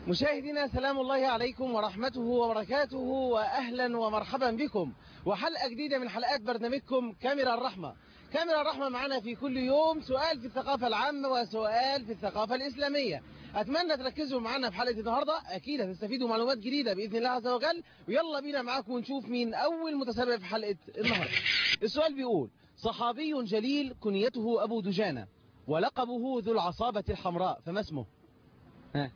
مشاهدينا سلام الله عليكم ورحمته وبركاته وأهلا ومرحبا بكم وحلقة جديدة من حلقات برنامجكم كاميرا الرحمة كاميرا الرحمة معنا في كل يوم سؤال في الثقافة العامة وسؤال في الثقافة الإسلامية أتمنى تركزوا معنا في حلقة النهاردة أكيد هتستفيدوا معلومات جديدة بإذن الله عز وجل ويلا بينا معاكم ونشوف مين أول متسابق في حلقة النهاردة السؤال بيقول صحابي جليل كنيته أبو دجانة ولقبه ذو العصابة الحمراء فما اسمه ها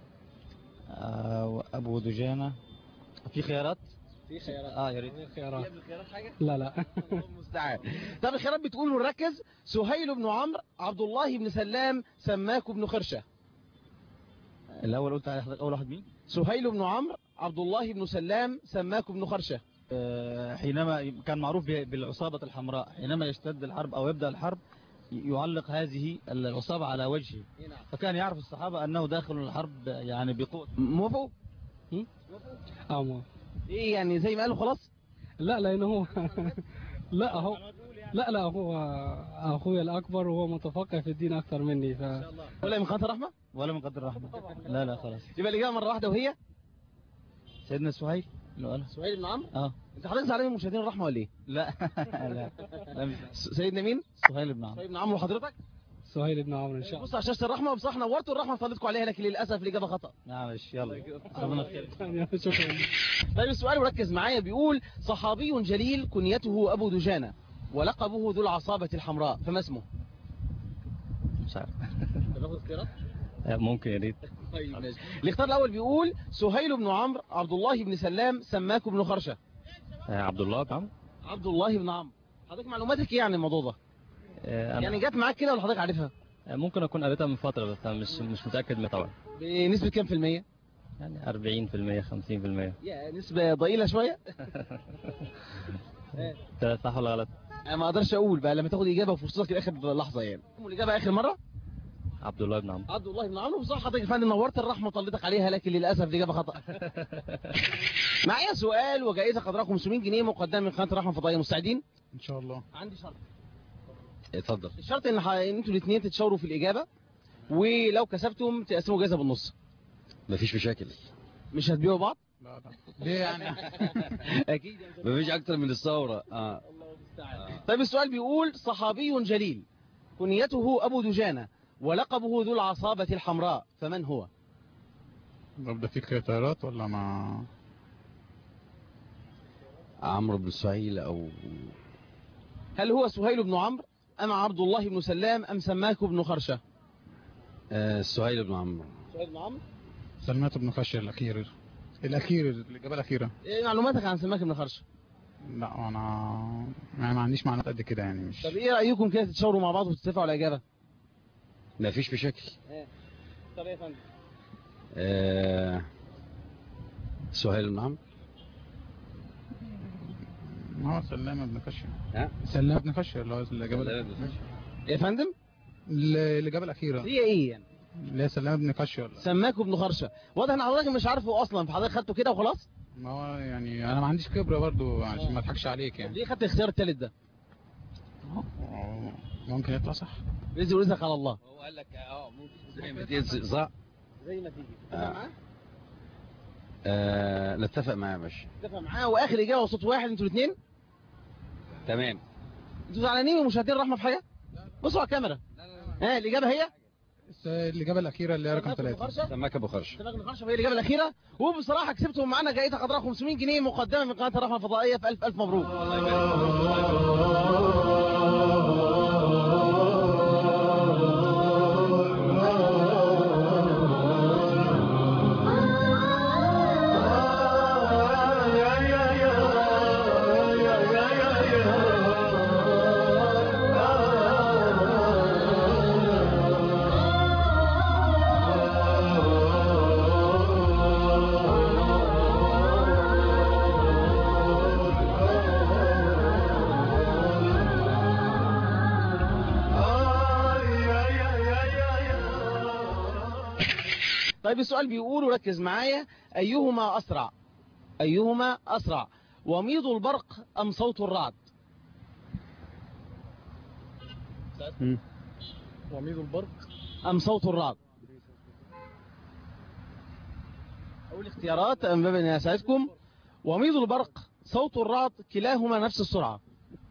آه، أبو دجانة في خيارات؟ في خيارات اه يا ريت خيارات خيارات حاجة لا لا الله المستعان طب الخيارات بتقول ونركز سهيل بن عمرو عبد الله بن سلام سماك بن خرشة الأول قلت على حضرتك أول واحد مين؟ سهيل بن عمرو عبد الله بن سلام سماك بن خرشة آه، حينما كان معروف ب- بالعصابة الحمراء حينما يشتد الحرب أو يبدأ الحرب ي- يعلق هذه العصابة على وجهه فكان يعرف الصحابة أنه داخل الحرب يعني بقوة موافقوا اه ما ايه يعني زي ما قالوا خلاص لا لأنه هو لا هو لا لا هو أخويا الأكبر وهو متفقه في الدين أكثر مني ف ولا من خاطر رحمة ولا من قدر الرحمة لا لا خلاص يبقى الإجابة مرة واحدة وهي سيدنا سهيل لو قال سهيل بن عمرو اه انت حضرتك زعلان من مشاهدين الرحمة ولا ايه لا لا لا مش س- سيدنا مين سهيل بن عمرو سهيل بن عمرو وحضرتك سهيل بن عمرو إن شاء بص على شاشة الرحمة وبصراحة نورتوا الرحمة فضلتكم عليها لكن للأسف الإجابة خطأ معلش يلا ربنا يخير الله شكرا طيب السؤال وركز معايا بيقول صحابي جليل كنيته أبو دجانة ولقبه ذو العصابة الحمراء فما اسمه مش عارف تاخد اختيارات آه، ممكن يا ريت طيب ماشي الاختيار الأول بيقول سهيل بن عمرو عبد الله بن سلام سماك بن خرشة آه، عبد الله بن عمرو عبد الله بن عمرو حضرتك معلوماتك ايه عن الموضوع ده آه، أنا يعني جت معاك كده ولا حضرتك عارفها ممكن أكون قريتها من فترة بس أنا مش مش متأكد منها طبعا بنسبة كام في المية يعني 40% 50% يا نسبة ضئيلة شوية ده صح ولا غلط؟ انا ما اقدرش اقول بقى لما تاخد اجابة وفرصتك لاخر لحظة يعني الاجابة اخر مرة عبد الله بن عمرو عبد الله بن عمرو بصراحة حضرتك يا فندم نورت الرحمة وطلتك عليها لكن للأسف الإجابة خطأ معايا سؤال وجائزة قدرها 500 جنيه مقدمة من قناة الرحمة الفضائية مستعدين؟ إن شاء الله عندي شرط اتفضل الشرط ان ح- إن انتوا الاثنين تتشاوروا في الإجابة ولو كسبتم تقسموا جائزة بالنص مفيش مشاكل مش هتبيعوا بعض؟ لا لا ليه يعني أكيد مفيش اكتر من الثوره اه طيب السؤال بيقول صحابي جليل كنيته أبو دجانة ولقبه ذو العصابة الحمراء فمن هو؟ طب ده في خيارات ولا ما عمرو بن سهيل او هل هو سهيل بن عمرو أم عبد الله بن سلام أم سماك بن خرشة؟ آه سهيل بن عمرو سهيل بن عمرو سلمات بن خشير الأخير الأخير الإجابة الأخيرة إيه معلوماتك عن سماك بن خرشة؟ لا أنا يعني ما عنديش معلومات قد كده يعني مش طب ايه رأيكم كده تتشاوروا مع بعض وتتفقوا على إجابة؟ مفيش مشاكل طب ايه يا فندم؟ آه سهيل بن عمرو ما هو سلام بن خشير ها؟ سلام بن خشير اللي هو الإجابة سلام بن خشير. يا فندم؟ ال- الإجابة الأخيرة هي ايه يعني؟ اللي هي سلام بن خشير سماك بن خرشة واضح ان حضرتك مش عارفه اصلا فحضرتك خدته كده وخلاص؟ ما هو يعني أنا ما عنديش خبرة برضو عشان ما أضحكش عليك طب يعني ليه خدت الاختيار التالت ده؟ ممكن يطلع صح رزق ورزقك على الله هو قال لك اه ممكن زي ما تيجي صح زي ما تيجي آه. آه نتفق معاه يا باشا اتفق معاه واخر اجابه وصوت واحد انتوا الاثنين تمام انتوا زعلانين من مشاهدين الرحمه في حاجه؟ بصوا على الكاميرا ها الاجابه هي بس الإجابة الأخيرة اللي هي رقم سماك بن ثلاثة خرشة سماك ابو خرش سماك بن خرشة هي الاجابه الاخيره وبصراحه كسبتم معانا جائزه قدرها 500 جنيه مقدمه من قناه الرحمه الفضائيه في الف الف مبروك طيب السؤال بيقول وركز معايا أيهما أسرع أيهما أسرع وميض البرق أم صوت الرعد وميض البرق أم صوت الرعد أقول اختيارات من باب أن أساعدكم وميض البرق صوت الرعد كلاهما نفس السرعة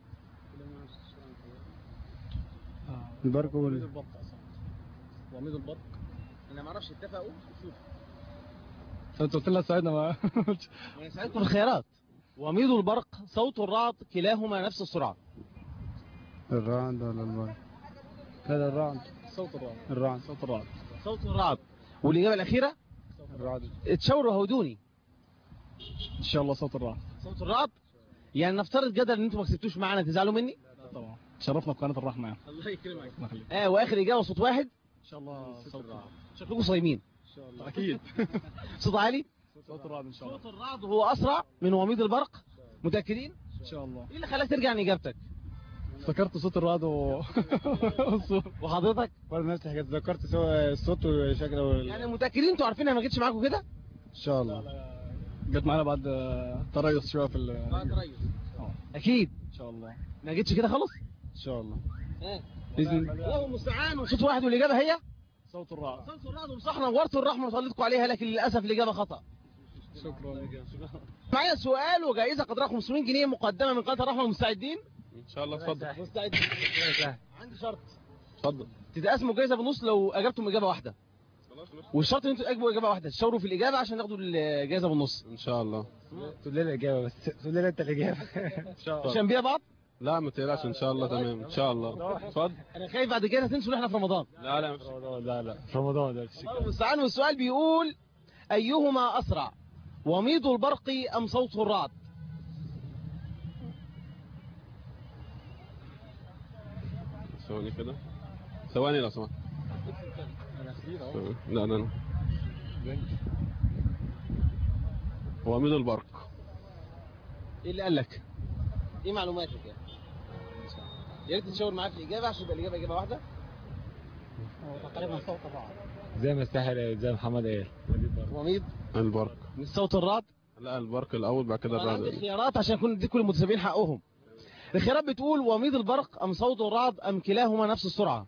البرق وال... البرق وميض البرق أنا ما أعرفش اتفقوا شوف انت قلت لنا ساعدنا ما وأنا أساعدكم الخيارات وميض البرق صوت الرعد كلاهما نفس السرعة الرعد ولا البرق هذا الرعد صوت الرعد الرعد صوت الرعد صوت الرعد والإجابة الأخيرة الرعد اتشاوروا هودوني ان شاء الله صوت الرعد صوت الرعد يعني نفترض جدل ان انتوا ما كسبتوش معانا تزعلوا مني طبعا شرفنا بقناه الرحمه يعني الله يكرمك الله يخليك اه واخر اجابه صوت واحد ان شاء الله صوت الرعد شكلكم صايمين ان شاء الله اكيد صوت عالي صوت الرعد ان شاء الله صوت الرعد هو اسرع من وميض البرق متاكدين ان شاء الله ايه اللي خلاك ترجع عن اجابتك افتكرت صوت الرعد و والصوت وحضرتك برضه نفس الحاجات ذكرت سوا الصوت وشكله وال... يعني متاكدين انتوا عارفين انا ما جيتش معاكم كده ان شاء الله جت معانا بعد تريث شويه في ال... آه. اكيد ان شاء الله ما جيتش كده خالص ان شاء الله اه باذن الله المستعان وصوت واحد والاجابه هي صوت الرعد صوت الرعد وصح نورتوا الرحمه وصليتكم عليها لكن للاسف الاجابه خطا شكرا معايا سؤال وجائزه قدرها 500 جنيه مقدمه من قناه الرحمه مستعدين ان شاء الله اتفضل مستعدين عندي شرط اتفضل تتقسموا جايزه بنص لو اجبتم اجابه واحده والشرط ان انتوا تجاوبوا اجابه واحده تشاوروا في الاجابه عشان تاخدوا الجائزه بالنص ان شاء الله تقول لي الاجابه بس تقول لي انت الاجابه ان شاء الله عشان بيها بعض لا ما تقلقش ان شاء الله تمام ان شاء الله اتفضل انا خايف بعد كده تنسوا ان احنا في رمضان لا لا لا لا في رمضان ده الله المستعان والسؤال بيقول ايهما اسرع وميض البرق ام صوت الرعد ثواني كده ثواني لو سمحت لا لا لا هو ميد البرق ايه اللي قال لك ايه معلوماتك يعني يا ريت تشاور معايا في الاجابه عشان يبقى الاجابه اجابه واحده تقريبا صوت بعض زي ما الساحر زي محمد قال وميض البرق من صوت الرعد لا البرق الاول بعد كده انا عندي الرعد خيارات عشان يكون ندي كل المتسابقين حقهم الخيارات بتقول وميض البرق ام صوت الرعد ام كلاهما نفس السرعه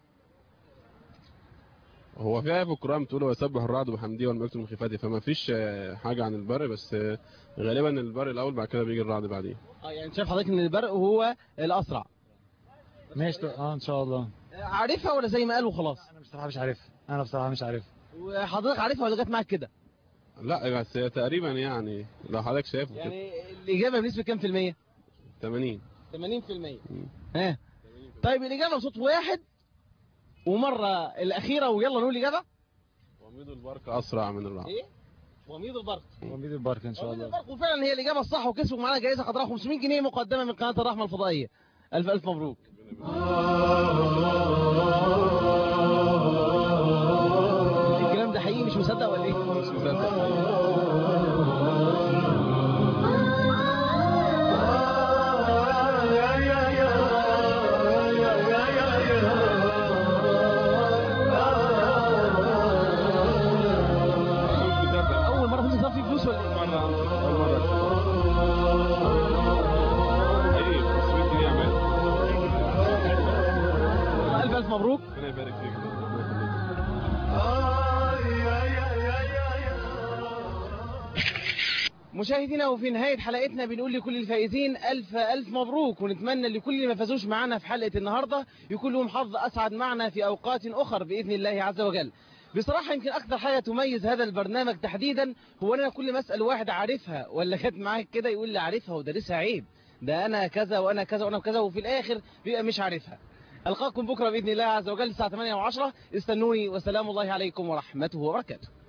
هو في آية في القرآن بتقول ويسبح الرعد بحمده والملك من خفاته فما فيش آه، حاجة عن البر بس آه، غالبا البر الأول بعد كده بيجي الرعد بعديه اه يعني شايف حضرتك ان البرق هو الاسرع ماشي اه ان شاء الله عارفها ولا زي ما قال وخلاص انا بصراحه مش عارف انا بصراحه مش عارف وحضرتك عارفها ولا جت معاك كده لا بس هي تقريبا يعني لو حضرتك شايف كده يعني الاجابه بنسبه كام في الميه 80 80% ها طيب الاجابه بصوت واحد ومره الاخيره ويلا نقول الاجابه وميد البرق أسرع من الرعد ايه وميض البرق وميد البرك ان شاء وميض الله البرق وفعلا هي الاجابه الصح وكسبوا معانا جائزه قدرها 500 جنيه مقدمه من قناه الرحمه الفضائيه الف الف مبروك الكلام ده حقيقي مش مصدق ولا ايه مش مصدق اول مره كنت في فلوس ولا ايه الف الف مبروك ربنا يبارك فيك مشاهدينا وفي نهاية حلقتنا بنقول لكل الفائزين ألف ألف مبروك ونتمنى لكل اللي ما فازوش معنا في حلقة النهاردة يكون لهم حظ أسعد معنا في أوقات أخر بإذن الله عز وجل بصراحة يمكن أكثر حاجة تميز هذا البرنامج تحديدا هو أن أنا كل ما أسأل واحد عارفها ولا كانت معاك كده يقول لي عارفها ودارسها عيب ده أنا كذا وأنا كذا وأنا كذا وفي الآخر بيبقى مش عارفها ألقاكم بكرة بإذن الله عز وجل الساعة 8 و10 استنوني وسلام الله عليكم ورحمته وبركاته